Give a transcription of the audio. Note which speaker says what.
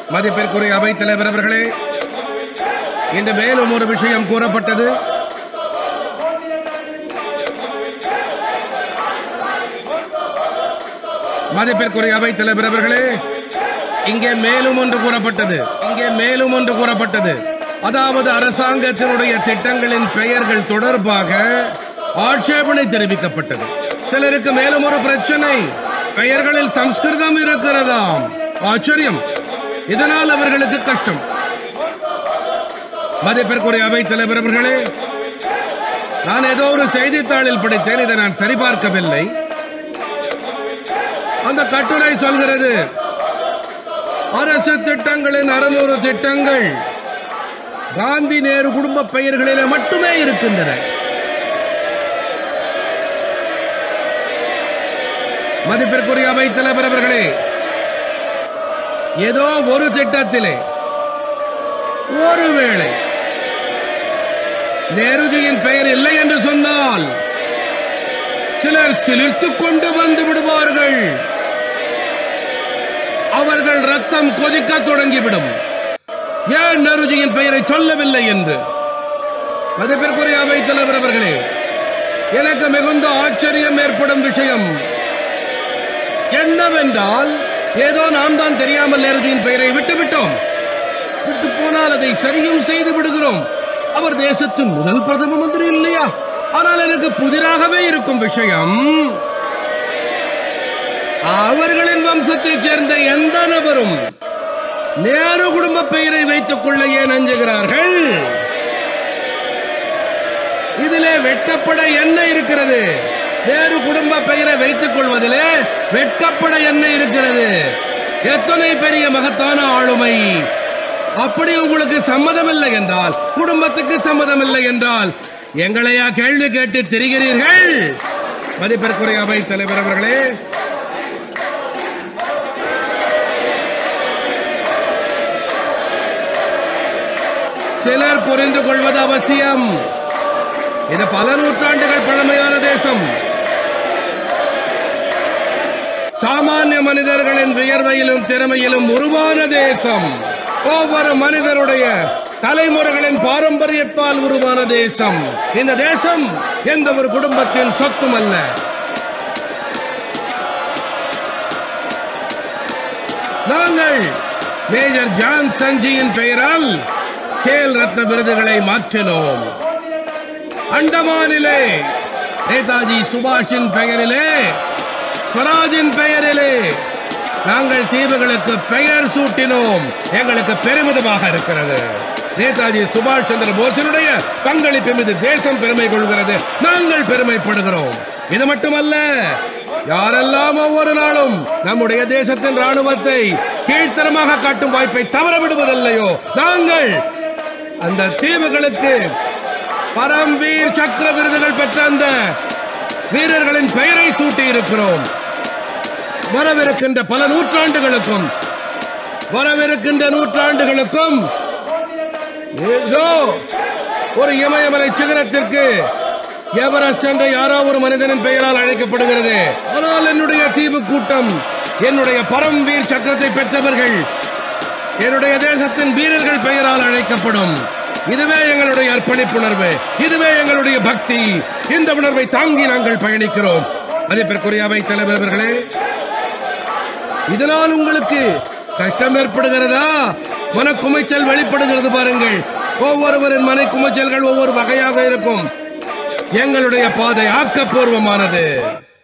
Speaker 1: மதிப்பிற்குரிய அவைத் தலைவர் அவர்களே இன்று மேலும் ஒரு விஷயம் கூறப்பட்டது மதிப்பிற்குரிய அவைத் தலைவர் அவர்களே இங்கே மேலும் ஒன்று கூறப்பட்டது இங்கே மேலும் ஒன்று கூறப்பட்டது அதாவது அரசாங்கத்தினுடைய திட்டங்களின் பெயர்கள் தொடர்பாக ஆட்சேபனை தெரிவிக்கப்பட்டது சிலருக்கு மேலும் ஒரு பிரச்சனை பெயர்களில் சம்ஸ்கிருதம் இருக்கிறதாம் ஆச்சரியம் இதனால் அவர்களுக்கு கஷ்டம் மதிப்பிற்குரிய அவைத் தலைவர் அவர்களே நான் ஏதோ ஒரு செய்தித்தாளில் படித்தேன் இதை நான் சரிபார்க்கவில்லை அந்த கட்டுரை சொல்கிறது அரசு திட்டங்களின் அறுநூறு திட்டங்கள் காந்தி நேரு குடும்ப பெயர்களிலே மட்டுமே இருக்கின்றன மதிப்பிற்குரிய அவைத் தலைவர் அவர்களே ஏதோ ஒரு திட்டத்திலே ஒருவேளை நேருஜியின் பெயர் இல்லை என்று சொன்னால் சிலர் சிலிர்த்துக் கொண்டு வந்து விடுவார்கள் அவர்கள் ரத்தம் கொதிக்க தொடங்கிவிடும் ஏன் நேருஜியின் பெயரை சொல்லவில்லை என்று மதிப்பிற்குரிய அவைத் தலைவர் அவர்களே எனக்கு மிகுந்த ஆச்சரியம் ஏற்படும் விஷயம் என்னவென்றால் ஏதோ நாம் தான் தெரியாமல் நேருஜியின் பெயரை விட்டுவிட்டோம் விட்டு போனால் அதை சரியும் செய்து விடுகிறோம் அவர் தேசத்தின் முதல் பிரதம மந்திரி இல்லையா ஆனால் எனக்கு புதிராகவே இருக்கும் விஷயம் அவர்களின் வம்சத்தைச் சேர்ந்த எந்த நபரும் நேரு குடும்ப பெயரை வைத்துக் கொள்ள ஏன் அஞ்சுகிறார்கள் இதிலே வெட்கப்பட என்ன இருக்கிறது நேரு குடும்ப பெயரை வைத்துக் கொள்வதிலே வெட்கப்பட என்ன இருக்கிறது எத்தனை பெரிய மகத்தான ஆளுமை அப்படி உங்களுக்கு சம்மதம் இல்லை என்றால் குடும்பத்துக்கு சம்மதம் இல்லை என்றால் எங்களையா கேள்வி கேட்டு திரிகிறீர்கள் மதிப்பிற்குரிய அவை தலைவர் அவர்களே சிலர் புரிந்து கொள்வது அவசியம் இது பல நூற்றாண்டுகள் பழமையான தேசம் சாமானிய மனிதர்களின் வியர்வையிலும் திறமையிலும் உருவான தேசம் ஒவ்வொரு மனிதருடைய தலைமுறைகளின் பாரம்பரியத்தால் உருவான தேசம் இந்த தேசம் எந்த ஒரு குடும்பத்தின் சொத்தும் அல்ல நாங்கள் மேஜர் ஜான் சஞ்சியின் பெயரால் கேல் ரத்ன விருதுகளை மாற்றினோம் அண்டமானிலே நேதாஜி சுபாஷின் பெயரிலே ஸ்வராஜின் பெயரிலே நாங்கள் தீவுகளுக்கு பெயர் சூட்டினோம் எங்களுக்கு பெருமிதமாக இருக்கிறது நேதாஜி சுபாஷ் சந்திர போஸினுடைய பங்களிப்பு மீது தேசம் பெருமை கொள்கிறது நாங்கள் பெருமைப்படுகிறோம் இது மட்டுமல்ல யாரெல்லாம் ஒவ்வொரு நாளும் நம்முடைய தேசத்தின் ராணுவத்தை கீழ்த்தரமாக காட்டும் வாய்ப்பை தவற விடுவதில்லையோ நாங்கள் அந்த தீவுகளுக்கு பரம்வீர் சக்கர விருதுகள் பெற்ற அந்த வீரர்களின் பெயரை சூட்டி இருக்கிறோம் வரவிருக்கின்ற பல நூற்றாண்டுகளுக்கும் வரவிருக்கின்ற நூற்றாண்டுகளுக்கும் ஏதோ ஒரு இமயமலை சிகரத்திற்கு எவரெஸ்ட் என்ற யாரோ ஒரு மனிதனின் பெயரால் அழைக்கப்படுகிறது ஆனால் என்னுடைய தீவு கூட்டம் என்னுடைய பரம்வீர் சக்கரத்தை பெற்றவர்கள் என்னுடைய தேசத்தின் வீரர்கள் பெயரால் அழைக்கப்படும் இதுவே எங்களுடைய அர்ப்பணிப்புணர்வு இதுவே எங்களுடைய பக்தி இந்த உணர்வை தாங்கி நாங்கள் பயணிக்கிறோம் மதிப்பிற்குரிய அவை தலைவர்களே இதனால் உங்களுக்கு கஷ்டம் ஏற்படுகிறதா மனக்குமைச்சல் வெளிப்படுகிறது பாருங்கள் ஒவ்வொருவரின் மனக்குமைச்சல்கள் ஒவ்வொரு வகையாக இருக்கும் எங்களுடைய பாதை ஆக்கப்பூர்வமானது